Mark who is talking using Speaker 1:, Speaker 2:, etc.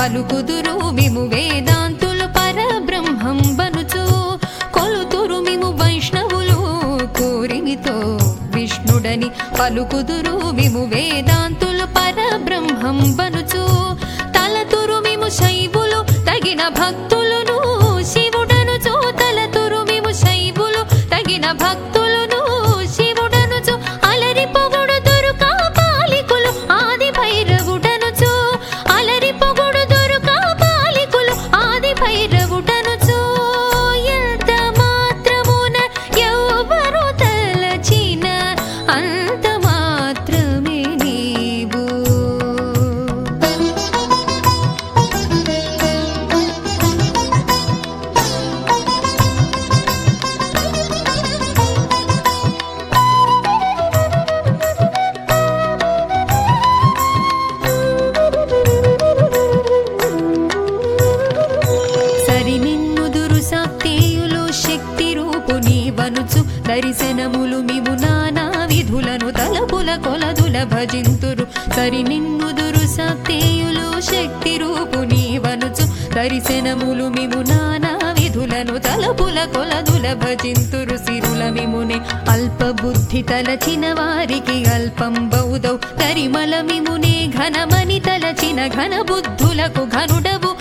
Speaker 1: పలుకుదురు మిము వేదాంతులు పరబ్రహ్మం బనుచు కొలుతురు మిము వైష్ణవులు కోరిమితో విష్ణుడని పలుకుదురు మిము వేదాంతులు పరబ్రహ్మం బనుచు తలతురు మిము శైవులు తగిన భక్తులును శివుడనుచు తలతురు మిము శైవులు తగిన భక్తులును శివుడనుచు అలరి పొగుడు దురుకా పాలికులు ఆది భైరవుడనుచు అలరి పొగుడు దురుకా పాలికులు ఆది భైరవుడనుచు ఎంత మాత్రమున ఎవ్వరు తలచిన అంత మాత్రమే నీవు సరి నిన్నుదురు సాక్తేయులు శక్తి రూపు నీవనుచు దర్శనములు మిము నానా విధులను తలపుల కొలదుల భజింతురు సరి నిన్నుదురు సాక్తేయులు శక్తి రూపు నీవనుచు దర్శనములు మిము నానా విధులను తలపుల కొలదుల భజింతురు సిరుల మిమునే అల్ప బుద్ధి తలచిన వారికి అల్పం బౌదౌ తరిమల మిమునే ఘనమని తలచిన ఘన బుద్ధులకు ఘనుడవు